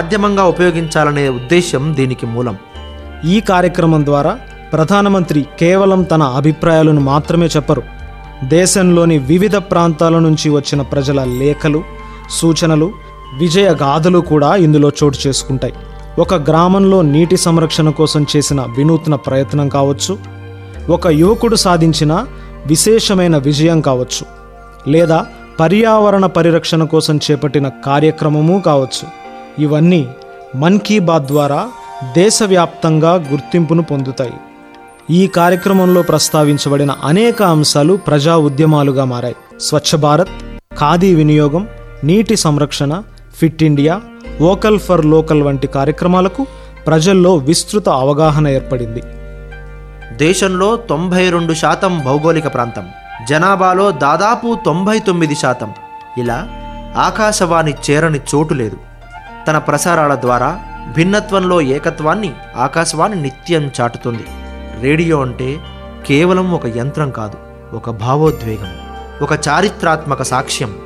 మాధ్యమంగా ఉపయోగించాలనే ఉద్దేశం దీనికి మూలం ఈ కార్యక్రమం ద్వారా ప్రధానమంత్రి కేవలం తన అభిప్రాయాలను మాత్రమే చెప్పరు దేశంలోని వివిధ ప్రాంతాల నుంచి వచ్చిన ప్రజల లేఖలు సూచనలు విజయ గాథలు కూడా ఇందులో చోటు చేసుకుంటాయి ఒక గ్రామంలో నీటి సంరక్షణ కోసం చేసిన వినూత్న ప్రయత్నం కావచ్చు ఒక యువకుడు సాధించిన విశేషమైన విజయం కావచ్చు లేదా పర్యావరణ పరిరక్షణ కోసం చేపట్టిన కార్యక్రమము కావచ్చు ఇవన్నీ మన్ కీ బాత్ ద్వారా దేశవ్యాప్తంగా గుర్తింపును పొందుతాయి ఈ కార్యక్రమంలో ప్రస్తావించబడిన అనేక అంశాలు ప్రజా ఉద్యమాలుగా మారాయి స్వచ్ఛ భారత్ ఖాదీ వినియోగం నీటి సంరక్షణ fit India vocal for local వంటి కార్యక్రమాలకు ప్రజల్లో విస్తృత అవగాహన ఏర్పడింది దేశంలో తొంభై రెండు శాతం భౌగోళిక ప్రాంతం జనాభాలో దాదాపు తొంభై తొమ్మిది శాతం ఇలా ఆకాశవాణి చేరని చోటు లేదు తన ప్రసారాల ద్వారా భిన్నత్వంలో ఏకత్వాన్ని ఆకాశవాణి నిత్యం చాటుతుంది రేడియో అంటే కేవలం ఒక యంత్రం కాదు ఒక భావోద్వేగం ఒక చారిత్రాత్మక సాక్ష్యం